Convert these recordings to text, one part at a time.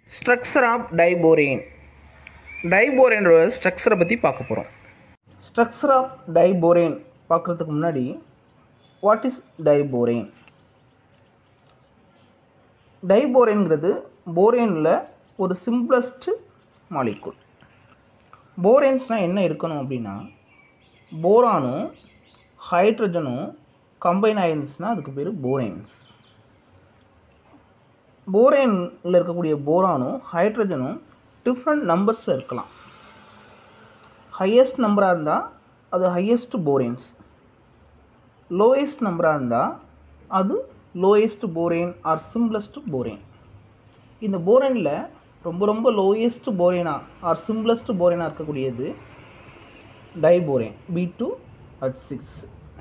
Structure of diborane டைபோரேனோட ஸ்ட்ரக்சரை பற்றி பார்க்க போகிறோம் ஸ்ட்ரக்சர் ஆஃப் டைபோரேன் பார்க்குறதுக்கு முன்னாடி வாட் இஸ் டைபோரேன் டைபோரேன்கிறது போரேனில் ஒரு சிம்பிளஸ்ட் மாலிகுல் போரேன்ஸ்னால் என்ன இருக்கணும் அப்படின்னா போரானும் ஹைட்ரஜனும் கம்பைன் ஆயிருந்துச்சுன்னா அதுக்கு பேர் போரேன்ஸ் போரேனில் இருக்கக்கூடிய போரானும் ஹைட்ரஜனும் டிஃப்ரெண்ட் நம்பர்ஸில் இருக்கலாம் ஹையஸ்ட் நம்பராக இருந்தால் அது ஹையஸ்ட் போரேன்ஸ் லோயஸ்ட் நம்பராக இருந்தால் அது lowest borane or simplest borane இந்த போரேனில் ரொம்ப ரொம்ப லோயஸ்ட் போரேனா ஆர் சிம்பிளஸ்ட் போரேனாக இருக்கக்கூடியது diborane B two H six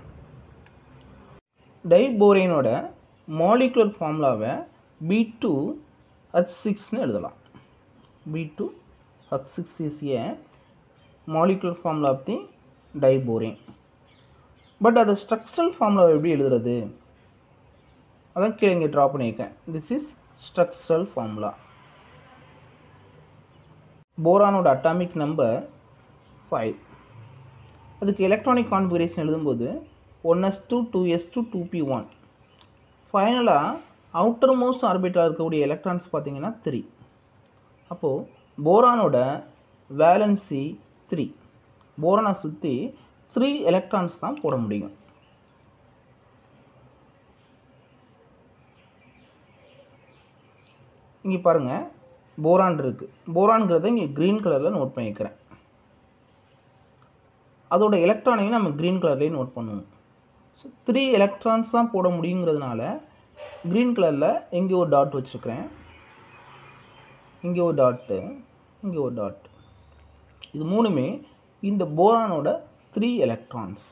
டைபோரேனோட மாலிகுலர் ஃபார்முலாவை பி டூ ஹச் சிக்ஸ்னு எழுதலாம் B two H six is a molecular formula of the diborane but அதை ஸ்ட்ரக்சரல் ஃபார்முலா எப்படி எழுதுறது அதான் கீழே இங்கே ட்ரா பண்ணியிருக்கேன் திஸ் இஸ் ஸ்ட்ரக்சரல் ஃபார்முலா போரானோட அட்டாமிக் நம்பர் ஃபைவ் அதுக்கு எலக்ட்ரானிக் கான்ஃபிகரேஷன் எழுதும்போது one S two two S two two P one ஃபைனலாக அவுட்டர் மோஸ்ட் ஆர்பிட்டாக இருக்கக்கூடிய எலக்ட்ரான்ஸ் பார்த்தீங்கன்னா த்ரீ அப்போது போரானோட வேலன்சி த்ரீ போரானை சுற்றி த்ரீ எலக்ட்ரான்ஸ் தான் போட முடியும் இங்கே பாருங்கள் போரான் இருக்குது போரான்கிறத இங்கே க்ரீன் கலரில் நோட் பண்ணிக்கிறேன் அதோட எலக்ட்ரானையும் நம்ம க்ரீன் கலர்லேயே நோட் பண்ணுவோம் ஸோ த்ரீ எலக்ட்ரான்ஸ் தான் போட முடியுங்கிறதுனால க்ரீன் கலரில் இங்கே ஒரு டாட் வச்சுருக்கிறேன் இங்கே ஒரு டாட்டு இங்கே ஒரு டாட் இது மூணுமே இந்த போரானோட த்ரீ எலக்ட்ரான்ஸ்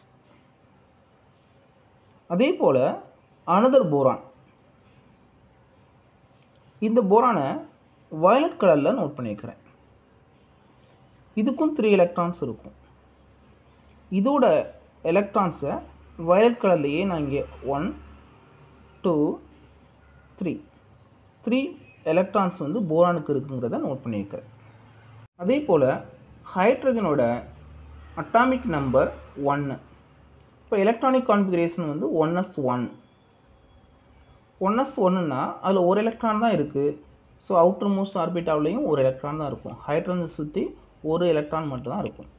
அதே போல் அனதர் போரான் இந்த போரானை வயலட் கலரில் நோட் பண்ணியிருக்கிறேன் இதுக்கும் த்ரீ எலக்ட்ரான்ஸ் இருக்கும் இதோட எலக்ட்ரான்ஸை வயலட் கலர்லேயே நான் இங்கே one two three three electrons வந்து போரானுக்கு இருக்குங்கிறத நோட் பண்ணியிருக்கிறேன் அதே போல் ஹைட்ரஜனோட அட்டாமிக் நம்பர் ஒன்று இப்போ எலக்ட்ரானிக் கான்ஃபிகரேஷன் வந்து one s one one s ஒன்றுனா அதில் ஒரு எலக்ட்ரான் தான் இருக்குது ஸோ அவுட்டர் மோஸ்ட் ஆர்பிட்டாவிலையும் ஒரு எலக்ட்ரான் தான் இருக்கும் ஹைட்ரஜனை சுற்றி ஒரு எலக்ட்ரான் மட்டும் தான் இருக்கும்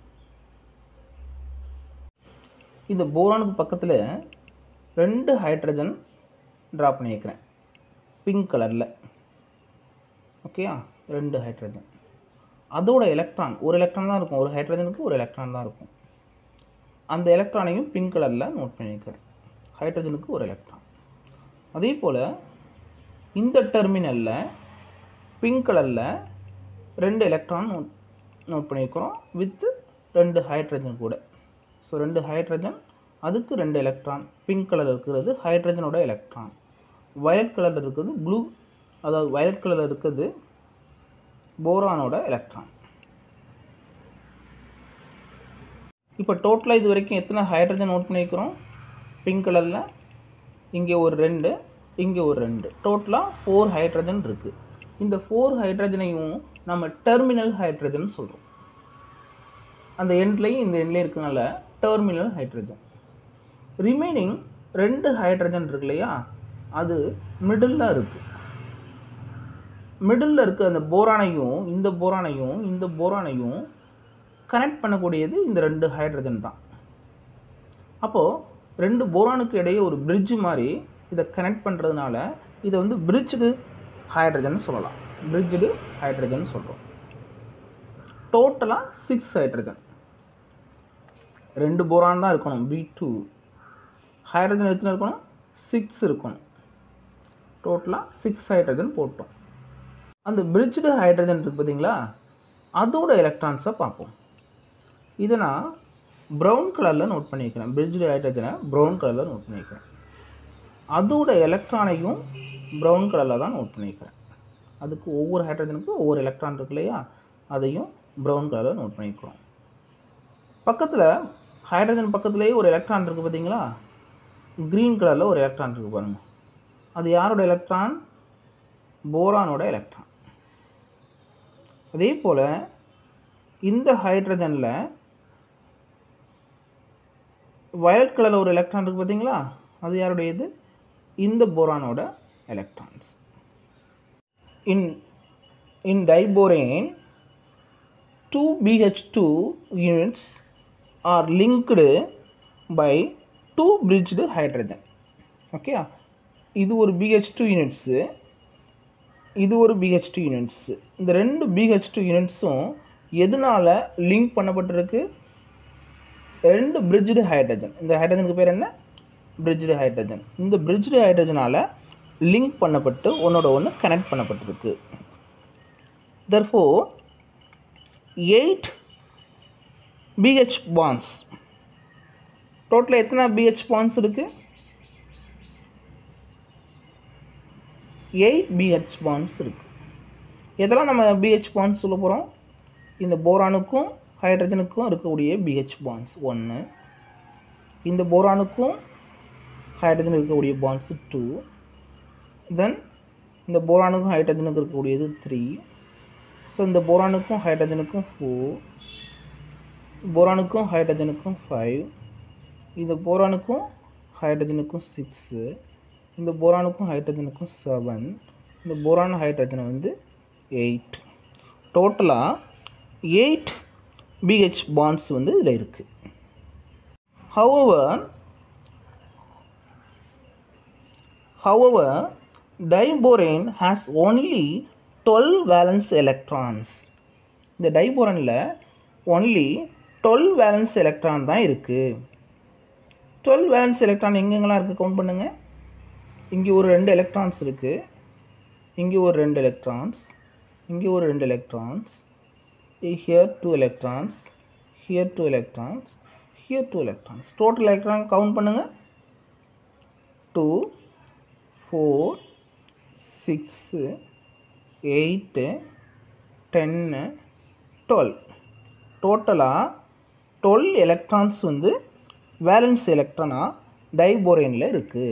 இந்த போரானுக்கு பக்கத்தில் ரெண்டு ஹைட்ரஜன் ட்ரா பண்ணியிருக்கிறேன் பிங்க் கலரில் ஓகேயா ரெண்டு ஹைட்ரஜன் அதோட எலக்ட்ரான் ஒரு எலக்ட்ரான் தான் இருக்கும் ஒரு ஹைட்ரஜனுக்கு ஒரு எலக்ட்ரான் தான் இருக்கும் அந்த எலக்ட்ரானையும் பிங்க் கலரில் நோட் பண்ணியிருக்கிறேன் ஹைட்ரஜனுக்கு ஒரு எலக்ட்ரான் அதே போல் இந்த டெர்மினலில் பிங்க் கலரில் ரெண்டு எலக்ட்ரான் நோட் நோட் பண்ணியிருக்கிறோம் வித்து ரெண்டு ஹைட்ரஜன் கூட ஸோ ரெண்டு ஹைட்ரஜன் அதுக்கு ரெண்டு எலக்ட்ரான் பிங்க் கலர் இருக்கிறது ஹைட்ரஜனோட எலக்ட்ரான் வயலட் கலரில் இருக்கிறது ப்ளூ அதாவது வயலட் கலரில் இருக்கிறது போரானோட எலக்ட்ரான் இப்போ டோட்டலாக இது வரைக்கும் எத்தனை ஹைட்ரஜன் நோட் பண்ணியிருக்கிறோம் பிங்க் கலரில் இங்கே ஒரு ரெண்டு இங்கே ஒரு ரெண்டு டோட்டலாக ஃபோர் ஹைட்ரஜன் இருக்குது இந்த ஃபோர் ஹைட்ரஜனையும் நம்ம டெர்மினல் ஹைட்ரஜன் சொல்கிறோம் அந்த எண்ட்லேயும் இந்த எண்ட்லேயும் இருக்கிறதுனால டெர்மினல் ஹைட்ரஜன் ரிமைனிங் ரெண்டு ஹைட்ரஜன் இருக்கு இல்லையா அது மிடில் இருக்குது மிடில் இருக்க அந்த போரானையும் இந்த போரானையும் இந்த போரானையும் கனெக்ட் பண்ணக்கூடியது இந்த ரெண்டு ஹைட்ரஜன் தான் அப்போது ரெண்டு போரானுக்கு இடையே ஒரு பிரிட்ஜ் மாதிரி இதை கனெக்ட் பண்ணுறதுனால இதை வந்து பிரிட்ஜ்டு ஹைட்ரஜன் சொல்லலாம் பிரிட்ஜ்டு ஹைட்ரஜன் சொல்கிறோம் டோட்டலாக சிக்ஸ் ஹைட்ரஜன் ரெண்டு போரான் தான் இருக்கணும் பி டூ ஹைட்ரஜன் எத்தனை இருக்கணும் சிக்ஸ் இருக்கணும் டோட்டலாக சிக்ஸ் ஹைட்ரஜன் போட்டோம் அந்த பிரிட்ஜ்டு ஹைட்ரஜன் இருக்குது பார்த்தீங்களா அதோட எலக்ட்ரான்ஸை பார்ப்போம் இதை நான் ப்ரௌன் கலரில் நோட் பண்ணியிருக்கிறேன் பிரிட்ஜ்டு ஹைட்ரஜனை ப்ரௌன் கலரில் நோட் பண்ணியிருக்கிறேன் அதோட எலக்ட்ரானையும் ப்ரௌன் கலரில் தான் நோட் பண்ணியிருக்கிறேன் அதுக்கு ஒவ்வொரு ஹைட்ரஜனுக்கும் ஒவ்வொரு எலக்ட்ரான் இருக்கு இல்லையா அதையும் ப்ரௌன் கலரில் நோட் பண்ணிக்கிறோம் பக்கத்தில் ஹைட்ரஜன் பக்கத்துலேயே ஒரு எலக்ட்ரான் இருக்குது பார்த்தீங்களா க்ரீன் கலரில் ஒரு எலக்ட்ரான் இருக்குது பாருங்கள் அது யாரோட எலக்ட்ரான் போரானோட எலக்ட்ரான் அதே போல் இந்த ஹைட்ரஜனில் வயலட் கலரில் ஒரு எலக்ட்ரான் இருக்குது பார்த்தீங்களா அது யாருடையது இந்த போரானோட electrons in in diborane two BH two units are linked by two bridged hydrogen okay இது ஒரு பிஹெச் டூ யூனிட்ஸு இது ஒரு பிஹெச் டூ யூனிட்ஸு இந்த ரெண்டு பிஹெச் டூ யூனிட்ஸும் எதனால் லிங்க் பண்ணப்பட்டிருக்கு ரெண்டு பிரிட்ஜ்டு ஹைட்ரஜன் இந்த ஹைட்ரஜனுக்கு பேர் என்ன பிரிட்ஜ்டு ஹைட்ரஜன் இந்த பிரிட்ஜ்டு ஹைட்ரஜனால் லிங்க் பண்ணப்பட்டு ஒன்றோட ஒன்று கனெக்ட் பண்ணப்பட்டிருக்கு தர்ஃபோ எயிட் பிஹெச் பாண்ட்ஸ் டோட்டலாக எத்தனை பிஹெச் பாண்ட்ஸ் இருக்குது எயிட் பிஹெச் பாண்ட்ஸ் இருக்குது எதெல்லாம் நம்ம பிஹெச் பாண்ட்ஸ் சொல்ல போகிறோம் இந்த போரானுக்கும் ஹைட்ரஜனுக்கும் இருக்கக்கூடிய பிஹெச் பாண்ட்ஸ் ஒன்று இந்த போரானுக்கும் ஹைட்ரஜனுக்கு இருக்கக்கூடிய பாண்ட்ஸ் டூ தென் இந்த போரானுக்கும் ஹைட்ரஜனுக்கு இருக்கக்கூடியது த்ரீ ஸோ இந்த போரானுக்கும் ஹைட்ரஜனுக்கும் ஃபோர் போரானுக்கும் ஹைட்ரஜனுக்கும் ஃபைவ் இந்த போரானுக்கும் ஹைட்ரஜனுக்கும் சிக்ஸு இந்த போரானுக்கும் ஹைட்ரஜனுக்கும் செவன் இந்த போரான் ஹைட்ரஜன் வந்து எயிட் டோட்டலாக எயிட் பிஹெச் பாண்ட்ஸ் வந்து இதில் இருக்குது however however diborane has only twelve valence electrons இந்த டைபோரனில் ஒன்லி டுவெல் வேலன்ஸ் எலக்ட்ரான் தான் இருக்குது டுவெல் வேலன்ஸ் எலக்ட்ரான் எங்கெங்கெல்லாம் இருக்குது கவுண்ட் பண்ணுங்கள் இங்கே ஒரு ரெண்டு எலக்ட்ரான்ஸ் இருக்குது இங்கே ஒரு ரெண்டு எலக்ட்ரான்ஸ் இங்கே ஒரு ரெண்டு electrons here two electrons here two electrons here two electrons total electron count பண்ணுங்கள் two four six eight ten twelve டோட்டலாக டுவெல் எலக்ட்ரான்ஸ் வந்து வேலன்ஸ் எலக்ட்ரானாக டைபோரேனில் இருக்குது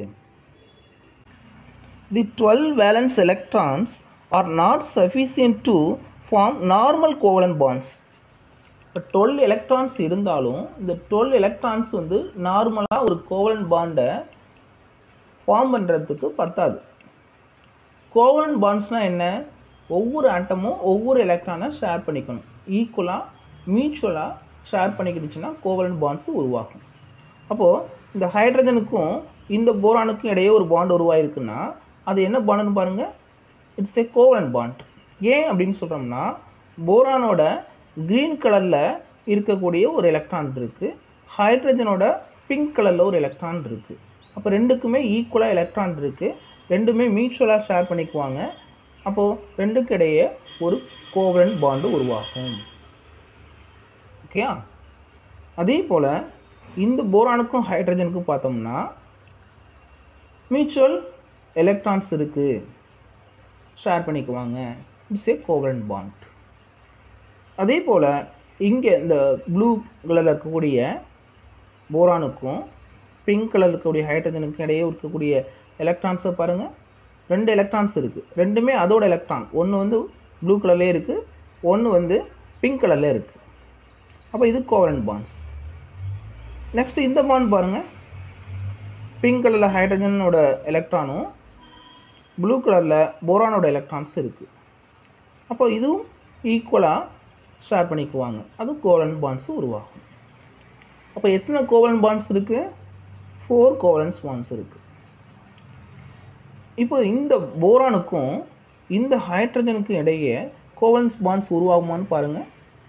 the 12 valence electrons are not sufficient to form normal covalent bonds இப்போ twelve electrons இருந்தாலும் இந்த twelve electrons வந்து நார்மலாக ஒரு கோவலன் பாண்டை ஃபார்ம் பண்ணுறதுக்கு பத்தாது கோவலன் பாண்ட்ஸ்னால் என்ன ஒவ்வொரு ஆட்டமும் ஒவ்வொரு எலக்ட்ரானை ஷேர் பண்ணிக்கணும் ஈக்குவலாக மியூச்சுவலாக ஷேர் பண்ணிக்கிடுச்சுன்னா கோவலன் பாண்ட்ஸ் உருவாகும் அப்போது இந்த ஹைட்ரஜனுக்கும் இந்த போரானுக்கும் இடையே ஒரு பாண்ட் உருவாயிருக்குன்னா அது என்ன பாண்டுன்னு பாருங்கள் இட்ஸ் ஏ கோவலன் பாண்ட் ஏன் அப்படின்னு சொல்கிறோம்னா போரானோட க்ரீன் கலரில் இருக்கக்கூடிய ஒரு எலக்ட்ரான் இருக்குது ஹைட்ரஜனோட பிங்க் கலரில் ஒரு எலக்ட்ரான் இருக்குது அப்போ ரெண்டுக்குமே ஈக்குவலாக எலக்ட்ரான் இருக்குது ரெண்டுமே மியூச்சுவலாக ஷேர் பண்ணிக்குவாங்க அப்போது ரெண்டுக்கு இடையே ஒரு கோவலன் பாண்டு உருவாகும் ஓகேயா அதே போல் இந்த போரானுக்கும் ஹைட்ரஜனுக்கும் பார்த்தோம்னா மியூச்சுவல் எலக்ட்ரான்ஸ் இருக்குது ஷேர் பண்ணிக்குவாங்க இட்ஸ் ஏ கோவலன் பாண்ட் அதே போல் இங்கே இந்த ப்ளூ கலரில் இருக்கக்கூடிய போரானுக்கும் பிங்க் கலரில் இருக்கக்கூடிய ஹைட்ரஜனுக்கும் இடையே இருக்கக்கூடிய எலக்ட்ரான்ஸை பாருங்கள் ரெண்டு எலக்ட்ரான்ஸ் இருக்குது ரெண்டுமே அதோட எலக்ட்ரான் ஒன்று வந்து ப்ளூ கலர்லேயே இருக்குது ஒன்று வந்து பிங்க் கலர்லேயே இருக்குது அப்போ இது கோவலன் பாண்ட்ஸ் நெக்ஸ்ட்டு இந்த பாண்ட் பாருங்கள் பிங்க் கலரில் ஹைட்ரஜனோட எலக்ட்ரானும் ப்ளூ கலரில் போரானோட எலக்ட்ரான்ஸ் இருக்குது அப்போ இதுவும் ஈக்குவலாக ஷேர் பண்ணிக்குவாங்க அது கோவலன் பாண்ட்ஸ் உருவாகும் அப்போ எத்தனை கோவலன் பாண்ட்ஸ் இருக்குது ஃபோர் கோவலன்ஸ் பாண்ட்ஸ் இருக்குது இப்போ இந்த போரானுக்கும் இந்த ஹைட்ரஜனுக்கும் இடையே கோவலன்ஸ் பாண்ட்ஸ் உருவாகுமான்னு பாருங்கள்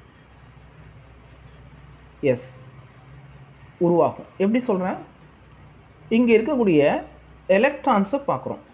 எஸ் உருவாகும் எப்படி சொல்கிறேன் இங்கே இருக்கக்கூடிய எலக்ட்ரான்ஸை பார்க்குறோம்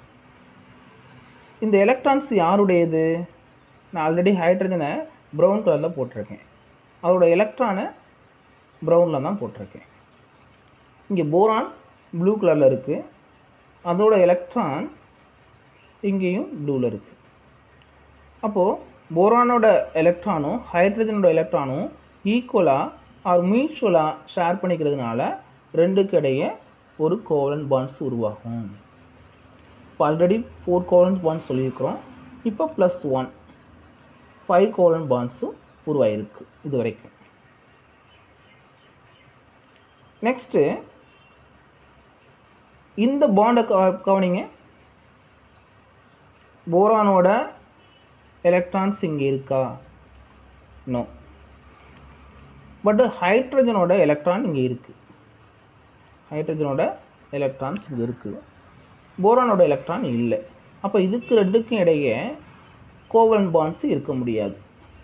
இந்த எலக்ட்ரான்ஸ் யாருடையது நான் ஆல்ரெடி ஹைட்ரஜனை ப்ரௌன் கலரில் போட்டிருக்கேன் அதோட எலக்ட்ரானை ப்ரௌனில் தான் போட்டிருக்கேன் இங்கே போரான் ப்ளூ கலரில் இருக்குது அதோட எலக்ட்ரான் இங்கேயும் ப்ளூவில் இருக்குது அப்போது போரானோட எலக்ட்ரானும் ஹைட்ரஜனோட எலக்ட்ரானும் ஈக்குவலாக ஆர் மியூச்சுவலாக ஷேர் பண்ணிக்கிறதுனால ரெண்டுக்கு இடையே ஒரு கோவலன் பாண்ட்ஸ் உருவாகும் இப்போ ஆல்ரெடி ஃபோர் கோவலன் பாண்ட்ஸ் சொல்லியிருக்கிறோம் இப்போ ப்ளஸ் ஒன் ஃபைவ் கோவலன் பாண்ட்ஸும் உருவாயிருக்கு இது வரைக்கும் நெக்ஸ்ட்டு இந்த பாண்டை கவனிங்க போரானோட எலக்ட்ரான்ஸ் இங்கே இருக்கா நோ பட் ஹைட்ரஜனோட எலக்ட்ரான் இங்கே இருக்குது ஹைட்ரஜனோட எலக்ட்ரான்ஸ் இங்கே இருக்குது போரானோட எலக்ட்ரான் இல்லை அப்போ இதுக்கு ரெண்டுக்கும் இடையே கோவலன் பாண்ட்ஸ் இருக்க முடியாது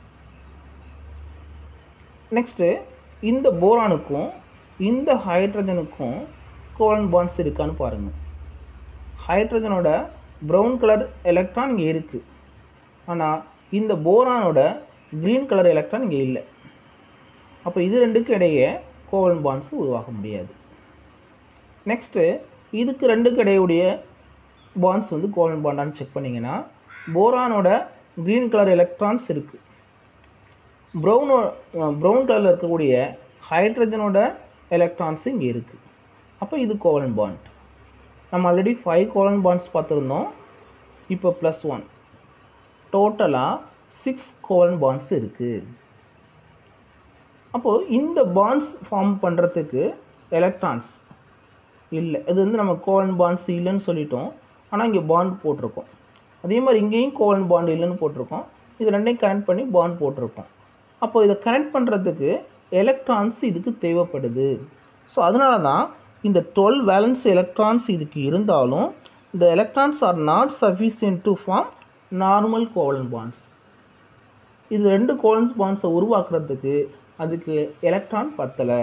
நெக்ஸ்ட்டு இந்த போரானுக்கும் இந்த ஹைட்ரஜனுக்கும் கோவலன் பாண்ட்ஸ் இருக்கான்னு பாருங்கள் ஹைட்ரஜனோட ப்ரௌன் கலர் எலக்ட்ரான் இங்கே இருக்குது ஆனால் இந்த போரானோட க்ரீன் கலர் எலக்ட்ரான் இங்கே இல்லை அப்போ இது ரெண்டுக்கும் இடையே கோவலன் பாண்ட்ஸ் உருவாக முடியாது நெக்ஸ்ட்டு இதுக்கு ரெண்டுக்கு இடையுடைய பாண்ட்ஸ் வந்து கோவலன் பாண்டான்னு செக் பண்ணிங்கன்னா போரானோட க்ரீன் கலர் எலக்ட்ரான்ஸ் இருக்குது ப்ரௌனோ ப்ரௌன் கலரில் இருக்கக்கூடிய ஹைட்ரஜனோட எலக்ட்ரான்ஸ் இங்கே இருக்குது அப்போ இது கோவலன் பாண்ட் நம்ம ஆல்ரெடி ஃபைவ் கோவலன் பாண்ட்ஸ் பார்த்துருந்தோம் இப்போ ப்ளஸ் ஒன் டோட்டலாக சிக்ஸ் கோவலன் பாண்ட்ஸ் இருக்குது அப்போது இந்த பாண்ட்ஸ் ஃபார்ம் பண்ணுறதுக்கு எலக்ட்ரான்ஸ் இல்லை இது வந்து நம்ம கோவலன் பாண்ட்ஸ் இல்லைன்னு சொல்லிட்டோம் ஆனால் இங்கே பாண்ட் போட்டிருக்கோம் அதே மாதிரி இங்கேயும் கோவலன் பாண்ட் இல்லைன்னு போட்டிருக்கோம் இது ரெண்டையும் கனெக்ட் பண்ணி பாண்ட் போட்டிருக்கோம் அப்போ இதை கனெக்ட் பண்ணுறதுக்கு எலக்ட்ரான்ஸ் இதுக்கு தேவைப்படுது ஸோ அதனால தான் இந்த டுவெல் வேலன்ஸ் எலக்ட்ரான்ஸ் இதுக்கு இருந்தாலும் இந்த electrons are not sufficient to form normal covalent bonds இது ரெண்டு கோவலன்ஸ் பாண்ட்ஸை உருவாக்குறதுக்கு அதுக்கு எலக்ட்ரான் பத்தலை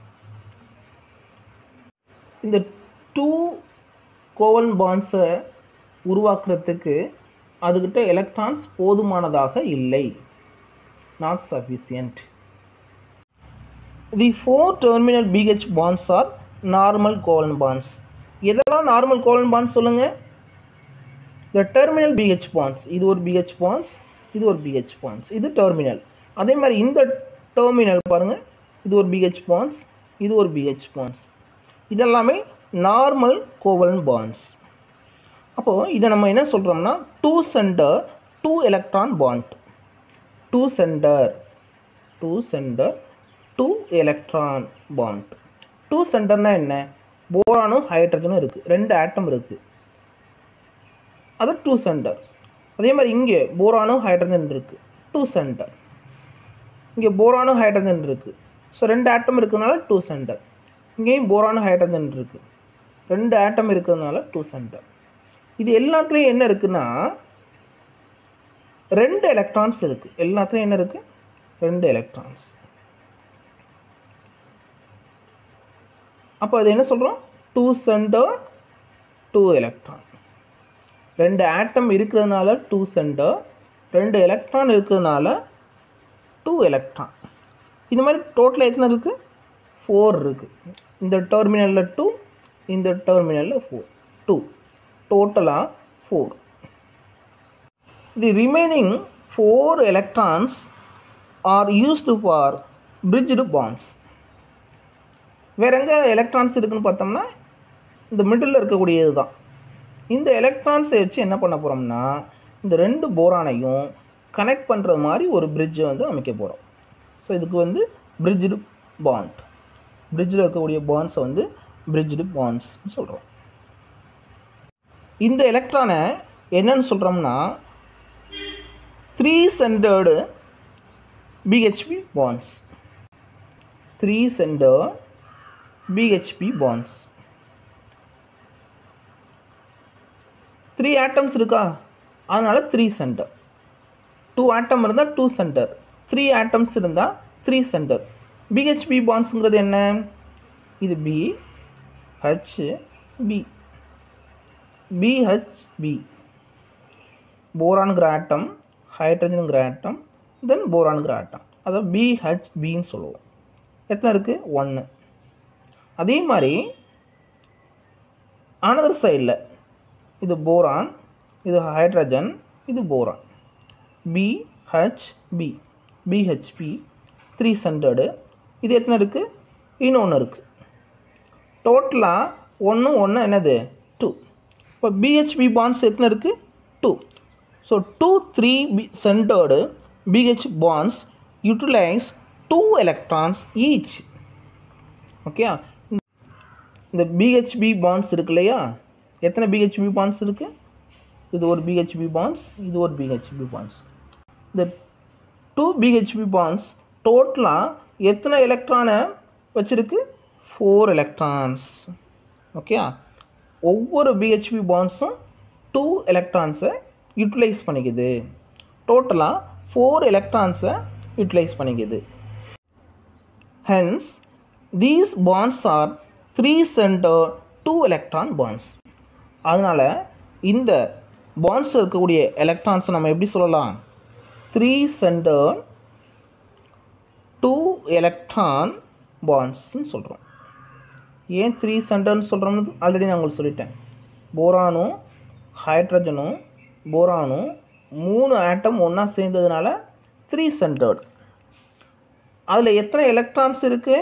இந்த டூ கோவலன் பாண்ட்ஸை உருவாக்குறதுக்கு அதுக்கிட்ட எலக்ட்ரான்ஸ் போதுமானதாக இல்லை not sufficient the four terminal BH bonds are normal covalent bonds எதெல்லாம் நார்மல் கோவலன் பாண்ட்ஸ் சொல்லுங்கள் த டெர்மினல் பிஹெச் பாண்ட்ஸ் இது ஒரு பிஹெச் பாண்ட்ஸ் இது ஒரு பிஹெச் பாண்ட்ஸ் இது டெர்மினல் அதே மாதிரி இந்த டெர்மினல் பாருங்கள் இது ஒரு பிஹெச் பாண்ட்ஸ் இது ஒரு பிஹெச் பாண்ட்ஸ் இதெல்லாமே நார்மல் கோவலன் பாண்ட்ஸ் அப்போது இதை நம்ம என்ன சொல்கிறோம்னா two center two electron bond two center two center two electron bond two சென்டர்னால் என்ன போரானும் ஹைட்ரஜனும் இருக்குது ரெண்டு ஆட்டம் இருக்குது அது டூ சென்டர் அதே மாதிரி இங்கே போரானும் ஹைட்ரஜன் இருக்குது டூ சென்டர் இங்கே போரானும் ஹைட்ரஜன் இருக்குது ஸோ ரெண்டு ஆட்டம் இருக்கிறதுனால டூ சென்டர் இங்கேயும் போரானும் ஹைட்ரஜன் இருக்குது ரெண்டு ஆட்டம் இருக்கிறதுனால டூ சென்டர் இது எல்லாத்துலேயும் என்ன இருக்குன்னா ரெண்டு எலக்ட்ரான்ஸ் இருக்குது எல்லாத்துலேயும் என்ன இருக்குது ரெண்டு எலக்ட்ரான்ஸ் அப்போ அது என்ன சொல்கிறோம் டூ சென்டர் டூ எலக்ட்ரான் ரெண்டு ஆட்டம் இருக்கிறதுனால டூ சென்டர் ரெண்டு எலக்ட்ரான் இருக்கிறதுனால டூ எலக்ட்ரான் இந்த மாதிரி டோட்டலாக எத்தனை இருக்குது ஃபோர் இருக்குது இந்த டெர்மினலில் டூ இந்த டெர்மினலில் ஃபோர் டூ டோட்டலாக four the remaining four electrons are used for bridged bonds வேறு எங்கே எலக்ட்ரான்ஸ் இருக்குன்னு பார்த்தோம்னா இந்த மிடில் இருக்கக்கூடியது தான் இந்த எலக்ட்ரான்ஸை வச்சு என்ன பண்ண போகிறோம்னா இந்த ரெண்டு போரானையும் கனெக்ட் பண்ணுறது மாதிரி ஒரு பிரிட்ஜை வந்து அமைக்க போகிறோம் ஸோ இதுக்கு வந்து பிரிட்ஜ்டு பாண்ட் பிரிட்ஜில் இருக்கக்கூடிய பாண்ட்ஸை வந்து பிரிட்ஜ்டு பாண்ட்ஸ் சொல்கிறோம் இந்த எலக்ட்ரானை என்னன்னு சொல்கிறோம்னா three centred BHB bonds three center BHB bonds three atoms இருக்கா அதனால் த்ரீ சென்டர் டூ ஆட்டம் இருந்தால் டூ சென்டர் த்ரீ ஆட்டம்ஸ் இருந்தால் த்ரீ சென்டர் பிஹெச்பி பாண்ட்ஸுங்கிறது என்ன இது பி ஹச் பி பிஹெச்பி போரானுங்கிற ஆட்டம் ஹைட்ரஜனுங்கிற ஆட்டம் தென் போரானுங்கிற ஆட்டம் அதை பிஹெச்பின்னு சொல்லுவோம் எத்தனை இருக்குது ஒன்று அதே மாதிரி அனதர் சைடில் இது போரான் இது ஹைட்ரஜன் இது boron BHB BHB three centred இது எத்தனை இருக்குது இன்னொன்று இருக்குது டோட்டலாக ஒன்று ஒன்று என்னது டூ இப்போ பிஹெச்பி பாண்ட்ஸ் எத்தனை இருக்குது two so two three B centred BH bonds utilize two electrons each okay இந்த BHB bonds இருக்கு இல்லையா எத்தனை BHB bonds இருக்கு இது ஒரு BHB bonds இது ஒரு BHB bonds இந்த டூ BHB bonds டோட்டலாக எத்தனை எலக்ட்ரானை வச்சிருக்கு ஃபோர் எலக்ட்ரான்ஸ் ஓகே ஒவ்வொரு பிஹெச்பி பாண்ட்ஸும் டூ எலக்ட்ரான்ஸை யூட்டிலைஸ் பண்ணிக்குது டோட்டலாக ஃபோர் எலக்ட்ரான்ஸை யூட்டிலைஸ் பண்ணிக்குது hence these bonds are three center two electron bonds அதனால் இந்த பாண்ட்ஸ் இருக்கக்கூடிய எலக்ட்ரான்ஸை நம்ம எப்படி சொல்லலாம் த்ரீ சென்டர் டூ எலக்ட்ரான் பாண்ட்ஸ்ன்னு சொல்கிறோம் ஏன் த்ரீ சென்டர்னு சொல்கிறோம்னு ஆல்ரெடி நான் உங்களுக்கு சொல்லிட்டேன் போரானும் ஹைட்ரஜனும் போரானும் மூணு ஆட்டம் ஒன்றா சேர்ந்ததுனால த்ரீ சென்டர்டு அதில் எத்தனை எலக்ட்ரான்ஸ் இருக்குது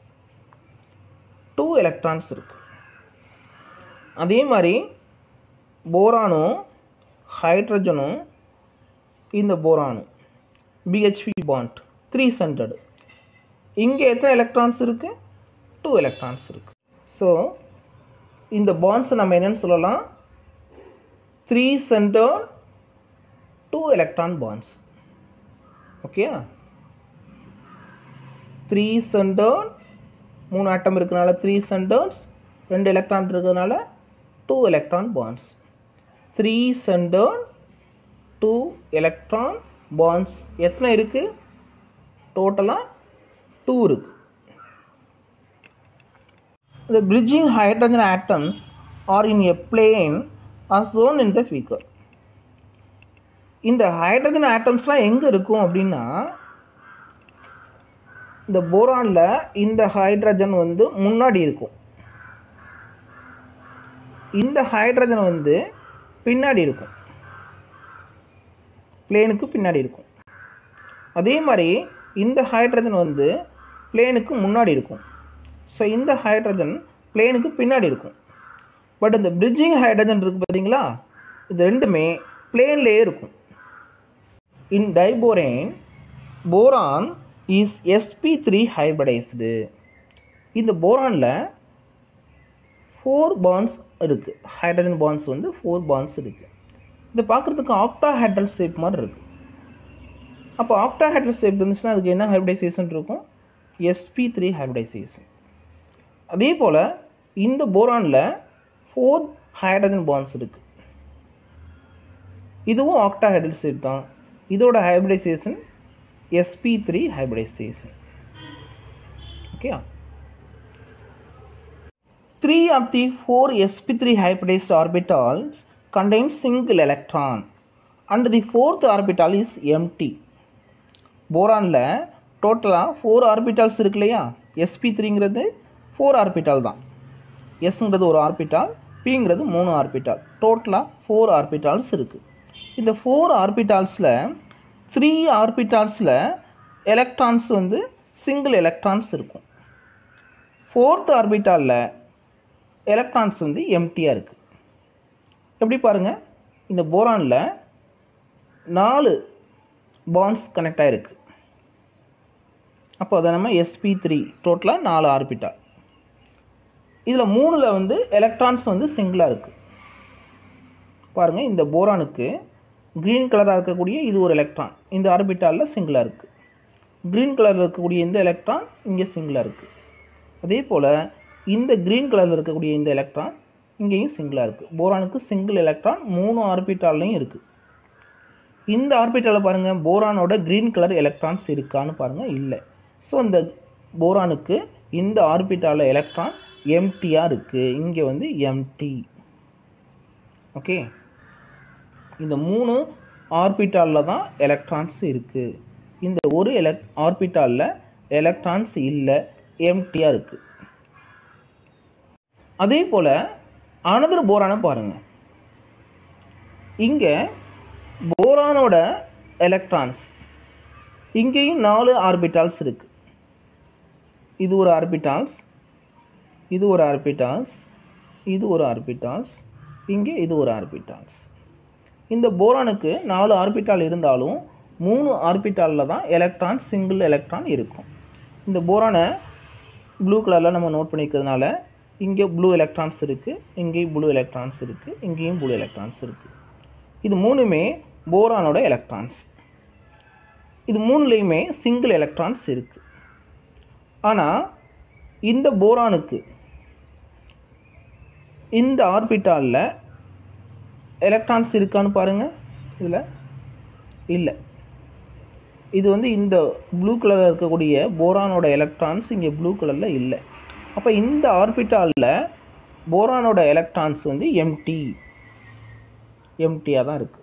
டூ எலக்ட்ரான்ஸ் இருக்குது அதே மாதிரி போரானும் ஹைட்ரஜனும் இந்த போரானும் பிஹெச்பி பாண்ட் த்ரீ சென்டர்டு இங்கே எத்தனை எலக்ட்ரான்ஸ் இருக்குது டூ எலக்ட்ரான்ஸ் இருக்குது ஸோ இந்த பாண்ட்ஸை நம்ம என்னென்னு சொல்லலாம் three center two electron bonds okay three center மூணு ஆட்டம் இருக்கனால த்ரீ சென்டர்ஸ் ரெண்டு எலக்ட்ரான் இருக்கிறதுனால two electron bonds three center two electron bonds எத்தனை இருக்குது டோட்டலாக டூ இருக்குது The bridging hydrogen atoms are in a plane as shown in the figure. இந்த hydrogen ஆட்டம்ஸ்லாம் எங்கே இருக்கும் அப்படின்னா இந்த போரானில் இந்த ஹைட்ரஜன் வந்து முன்னாடி இருக்கும் இந்த ஹைட்ரஜன் வந்து பின்னாடி இருக்கும் பிளேனுக்கு பின்னாடி இருக்கும் அதே மாதிரி இந்த ஹைட்ரஜன் வந்து பிளேனுக்கு முன்னாடி இருக்கும் ஸோ இந்த ஹைட்ரஜன் பிளேனுக்கு பின்னாடி இருக்கும் பட் இந்த பிரிட்ஜிங் ஹைட்ரஜன் இருக்குது பார்த்தீங்களா இது ரெண்டுமே பிளேன்லேயே இருக்கும் in diborane boron is sp three hybridized இந்த போரானில் ஃபோர் பாண்ட்ஸ் இருக்குது ஹைட்ரஜன் பாண்ட்ஸ் வந்து ஃபோர் பாண்ட்ஸ் இருக்குது இது பார்க்குறதுக்கு ஆக்டா ஹைட்ரல் ஷேப் மாதிரி இருக்குது அப்போ ஆக்டா ஹைட்ரல் ஷேப் இருந்துச்சுன்னா அதுக்கு என்ன ஹைப்ரைசேஷன் இருக்கும் எஸ்பி த்ரீ ஹைப்ரைசேஷன் அதே போல் இந்த போரானில் ஃபோர் ஹைட்ரஜன் பாண்ட்ஸ் இருக்குது இதுவும் ஆக்டாஹைட்ரல் ஷேப் தான் இதோட hybridization sp three hybridization okay three of the four sp three hybridized orbitals contain single electron and the fourth orbital is empty போரானில் டோட்டலாக ஃபோர் ஆர்பிட்டால்ஸ் இருக்கு இல்லையா எஸ்பி த்ரீங்கிறது ஃபோர் ஆர்பிட்டால் தான் எஸ்ங்கிறது ஒரு ஆர்பிட்டால் பிங்கிறது மூணு ஆர்பிட்டால் டோட்டலாக ஃபோர் ஆர்பிட்டால்ஸ் இருக்குது இந்த ஃபோர் ஆர்பிட்டால்ஸில் த்ரீ ஆர்பிட்டால்ஸில் எலக்ட்ரான்ஸ் வந்து சிங்கிள் எலக்ட்ரான்ஸ் இருக்கும் ஃபோர்த் ஆர்பிட்டாலில் எலக்ட்ரான்ஸ் வந்து எம்டியாக இருக்குது எப்படி பாருங்கள் இந்த போரானில் நாலு பாண்ட்ஸ் கனெக்ட் ஆகிருக்கு அப்போ அதை நம்ம எஸ்பி த்ரீ டோட்டலாக நாலு ஆர்பிட்டால் இதில் மூணில் வந்து எலக்ட்ரான்ஸ் வந்து சிங்கிளாக இருக்குது பாருங்கள் இந்த போரானுக்கு க்ரீன் கலராக இருக்கக்கூடிய இது ஒரு எலக்ட்ரான் இந்த ஆர்பிட்டாலில் சிங்கிளாக இருக்குது க்ரீன் கலரில் இருக்கக்கூடிய இந்த எலக்ட்ரான் இங்கே சிங்கிளாக இருக்குது அதே போல் இந்த க்ரீன் கலரில் இருக்கக்கூடிய இந்த எலக்ட்ரான் இங்கேயும் சிங்கிளாக இருக்குது போரானுக்கு சிங்கிள் எலக்ட்ரான் மூணு ஆர்பிட்டால்லையும் இருக்குது இந்த ஆர்பிட்டாலில் பாருங்கள் போரானோட க்ரீன் கலர் எலக்ட்ரான்ஸ் இருக்கான்னு பாருங்கள் இல்லை ஸோ இந்த போரானுக்கு இந்த ஆர்பிட்டாலில் எலக்ட்ரான் எம்டியாக இருக்குது இங்கே வந்து எம்டி ஓகே இந்த மூணு ஆர்பிட்டாலில் தான் எலக்ட்ரான்ஸ் இருக்குது இந்த ஒரு எலக் ஆர்பிட்டாலில் எலக்ட்ரான்ஸ் இல்லை எம்டியாக இருக்குது அதே போல் அனதர் போரானை பாருங்கள் இங்கே போரானோட எலக்ட்ரான்ஸ் இங்கேயும் நாலு ஆர்பிட்டால்ஸ் இருக்குது இது ஒரு ஆர்பிட்டால்ஸ் இது ஒரு ஆர்பிட்டால்ஸ் இது ஒரு ஆர்பிட்டால்ஸ் இங்கே இது ஒரு ஆர்பிட்டால்ஸ் இந்த போரானுக்கு நாலு ஆர்பிட்டால் இருந்தாலும் மூணு ஆர்பிட்டாலில் தான் எலக்ட்ரான் சிங்கிள் எலக்ட்ரான் இருக்கும் இந்த போரானை ப்ளூ கலரில் நம்ம நோட் பண்ணிக்கிறதுனால இங்கே ப்ளூ எலக்ட்ரான்ஸ் இருக்குது இங்கேயும் ப்ளூ எலக்ட்ரான்ஸ் இருக்குது இங்கேயும் ப்ளூ எலக்ட்ரான்ஸ் இருக்குது இது மூணுமே போரானோட எலக்ட்ரான்ஸ் இது மூணுலேயுமே சிங்கிள் எலக்ட்ரான்ஸ் இருக்குது ஆனால் இந்த போரானுக்கு இந்த ஆர்பிட்டாலில் எலக்ட்ரான்ஸ் இருக்கான்னு பாருங்கள் இதில் இல்லை இது வந்து இந்த ப்ளூ கலரில் இருக்கக்கூடிய போரானோட எலக்ட்ரான்ஸ் இங்கே ப்ளூ கலரில் இல்லை அப்போ இந்த ஆர்பிட்டாலில் போரானோட எலக்ட்ரான்ஸ் வந்து எம்டி எம்டியாக தான் இருக்குது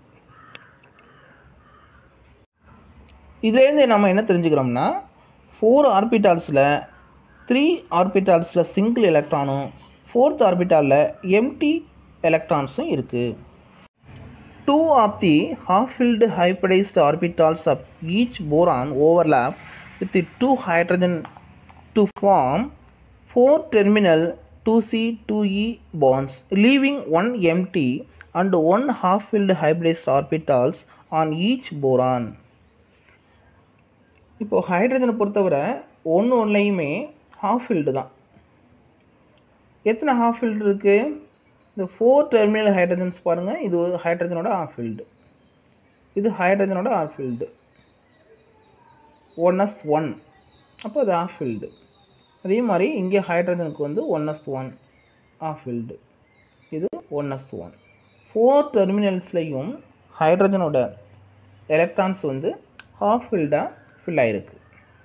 இதுலேருந்து நம்ம என்ன தெரிஞ்சுக்கிறோம்னா ஃபோர் ஆர்பிட்டால்ஸில் த்ரீ ஆர்பிட்டால்ஸில் சிங்கிள் எலக்ட்ரானும் ஃபோர்த் ஆர்பிட்டாலில் எம்டி எலக்ட்ரான்ஸும் இருக்குது two of the half-filled hybridized orbitals of each boron overlap with the two hydrogen to form four terminal 2c 2e bonds leaving one empty and one half-filled hybridized orbitals on each boron இப்போ ஹைட்ரஜனை பொறுத்தவரை ஒன்று ஒன்றையுமே half field தான் எத்தனை half field இருக்குது இந்த four terminal hydrogens பாருங்கள் இது ஒரு ஹைட்ரஜனோட ஆஃப் ஃபீல்டு இது ஹைட்ரஜனோட half filled one s one அப்போ அது ஆஃப் ஃபீல்டு அதே மாதிரி இங்கே ஹைட்ரஜனுக்கு வந்து one s one half filled இது ஒன் எஸ் ஒன் ஃபோர் டெர்மினல்ஸ்லையும் ஹைட்ரஜனோட எலக்ட்ரான்ஸ் வந்து ஹாஃப் ஃபீல்டாக ஃபில் ஆகிருக்கு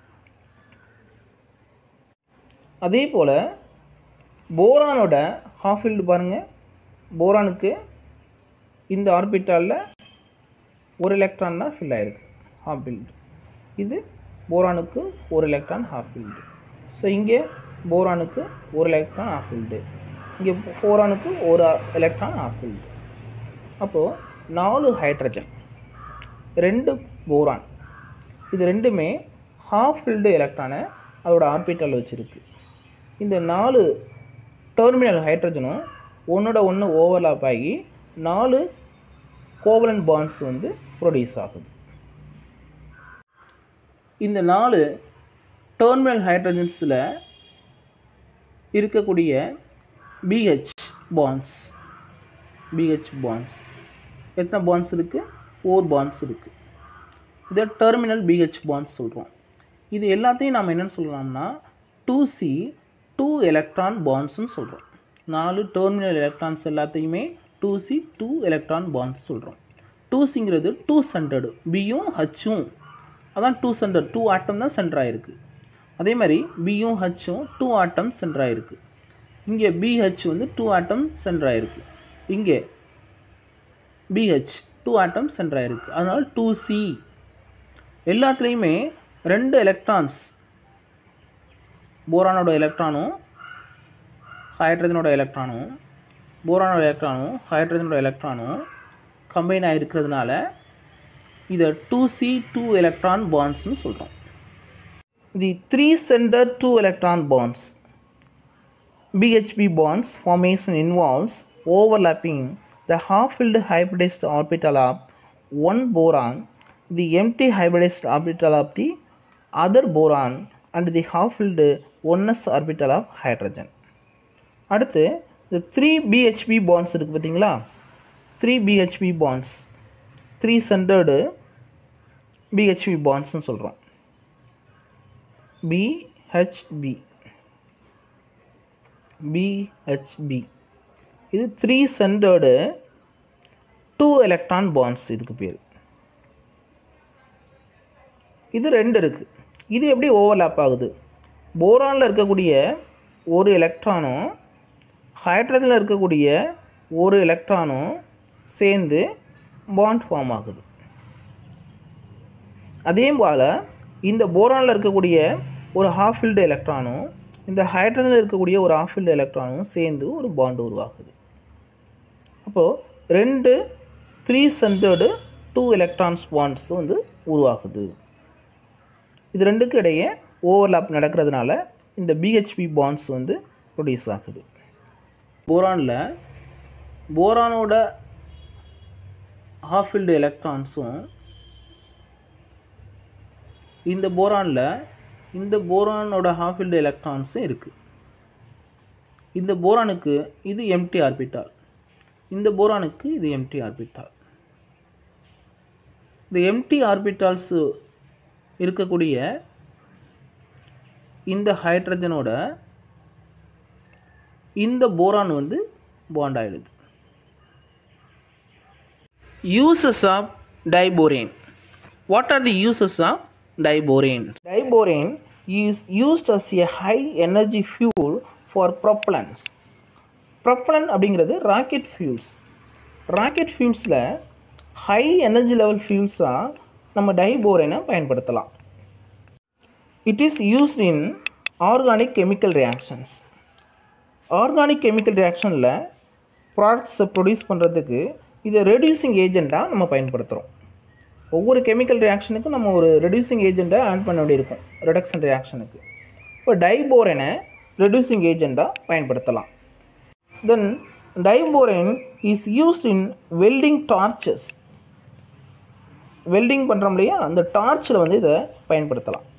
அதே போல் போரானோட ஹாஃப் ஃபீல்டு பாருங்கள் போரானுக்கு இந்த ஆர்பிட்டாலில் ஒரு எலக்ட்ரான் தான் ஃபில் ஆகிருக்கு ஹாஃப் ஃபீல்டு இது போரானுக்கு ஒரு எலக்ட்ரான் ஹாஃப் ஃபீல்டு ஸோ இங்கே போரானுக்கு ஒரு எலக்ட்ரான் ஹாஃப் ஃபீல்டு இங்கே போரானுக்கு ஒரு எலக்ட்ரான் ஹாஃப் ஃபீல்டு அப்போது நாலு ஹைட்ரஜன் ரெண்டு போரான் இது ரெண்டுமே ஹாஃப் ஃபில்டு எலக்ட்ரானை அதோட ஆர்பிட்டல் வச்சுருக்கு இந்த நாலு டெர்மினல் ஹைட்ரஜனும் ஒன்றோட ஒன்று ஓவர்லாப் ஆகி நாலு கோவலன் பாண்ட்ஸ் வந்து ப்ரொடியூஸ் ஆகுது இந்த நாலு டெர்மினல் ஹைட்ரஜன்ஸில் இருக்கக்கூடிய பிஹெச் பாண்ட்ஸ் பிஹெச் பாண்ட்ஸ் எத்தனை பாண்ட்ஸ் இருக்குது ஃபோர் பாண்ட்ஸ் இருக்குது இதை டெர்மினல் பிஹெச் பாண்ட்ஸ் சொல்கிறோம் இது எல்லாத்தையும் நாம் என்னென்னு சொல்லலாம்னா டூ சி டூ எலக்ட்ரான் பாண்ட்ஸ்னு சொல்கிறோம் நாலு டெர்மினல் எலக்ட்ரான்ஸ் எல்லாத்தையுமே two C two electron bonds சொல்கிறோம் டூ சிங்கிறது டூ சென்டர்டு பியும் ஹச்சும் அதான் டூ சென்டர் டூ ஆட்டம் தான் சென்டர் ஆகிருக்கு அதே மாதிரி பியும் ஹச்சும் டூ ஆட்டம் சென்டர் ஆகிருக்கு இங்கே பிஹெச் வந்து டூ ஆட்டம் சென்டர் ஆகிருக்கு இங்கே பிஹெச் டூ ஆட்டம் சென்டர் ஆகிருக்கு அதனால் டூ சி எல்லாத்துலேயுமே ரெண்டு எலக்ட்ரான்ஸ் போரானோட எலக்ட்ரானும் ஹைட்ரஜனோட எலக்ட்ரானும் போரானோட எலக்ட்ரானும் ஹைட்ரஜனோட எலக்ட்ரானும் கம்பைன் ஆகிருக்கிறதுனால இதை டூ சி டூ எலக்ட்ரான் பாண்ட்ஸ்னு சொல்கிறோம் the three center two electron bonds BHP bonds formation involves overlapping the half-filled hybridized orbital of one boron, the empty hybridized orbital of the other boron and the half-filled 1s orbital of hydrogen. அடுத்து இந்த three BHB bonds இருக்குது பார்த்தீங்களா three BHB bonds three centred BHB பாண்ட்ஸ்னு சொல்கிறோம் BHB BHB இது three centred two electron bonds இதுக்கு பேர் இது ரெண்டு இருக்குது இது எப்படி ஓவர்லாப் ஆகுது போரானில் இருக்கக்கூடிய ஒரு எலக்ட்ரானும் ஹைட்ரஜனில் இருக்கக்கூடிய ஒரு எலக்ட்ரானும் சேர்ந்து பாண்ட் ஃபார்ம் ஆகுது அதே போல் இந்த போரானில் இருக்கக்கூடிய ஒரு ஹாஃப் ஃபில்டு எலக்ட்ரானும் இந்த ஹைட்ரஜனில் இருக்கக்கூடிய ஒரு ஆஃப் ஃபில்டு எலக்ட்ரானும் சேர்ந்து ஒரு பாண்ட் உருவாகுது அப்போது ரெண்டு three centred two electrons bonds வந்து உருவாகுது இது ரெண்டுக்கு இடையே ஓவர்லாப் நடக்கிறதுனால இந்த பிஹெச்பி பாண்ட்ஸ் வந்து ப்ரொடியூஸ் ஆகுது போரானில் போரானோட ஹாஃப் ஃபில்டு எலக்ட்ரான்ஸும் இந்த போரானில் இந்த போரானோட ஹாஃப் ஃபீல்டு எலக்ட்ரான்ஸும் இருக்குது இந்த போரானுக்கு இது எம்டி ஆர்பிட்டால் இந்த போரானுக்கு இது எம்டி ஆர்பிட்டால் இந்த எம்டி ஆர்பிட்டால்ஸ் இருக்கக்கூடிய இந்த ஹைட்ரஜனோட இந்த போரான் வந்து பாண்ட் ஆகிடுது uses of diborane what are the uses of diborane diborane is used as a high energy fuel for propellants propellant அப்படிங்கிறது ராக்கெட் ஃபியூல்ஸ் ராக்கெட் ஃபியூல்ஸில் ஹை எனர்ஜி லெவல் ஃபியூல்ஸாக நம்ம டைபோரேனை பயன்படுத்தலாம் it is used in organic chemical reactions organic chemical ரியாக்ஷனில் ப்ராடக்ட்ஸை produce பண்ணுறதுக்கு இதை ரெடியூசிங் ஏஜெண்ட்டாக நம்ம பயன்படுத்துகிறோம் ஒவ்வொரு கெமிக்கல் ரியாக்ஷனுக்கும் நம்ம ஒரு ரெடியூசிங் ஏஜெண்ட்டை ஆட் பண்ண வேண்டியிருக்கும் ரிடக்ஷன் ரியாக்ஷனுக்கு இப்போ டைபோரனை ரெடியூசிங் ஏஜெண்ட்டாக பயன்படுத்தலாம் then diborane is used in welding torches welding பண்ணுறோம் இல்லையா அந்த டார்ச்சில் வந்து இதை பயன்படுத்தலாம்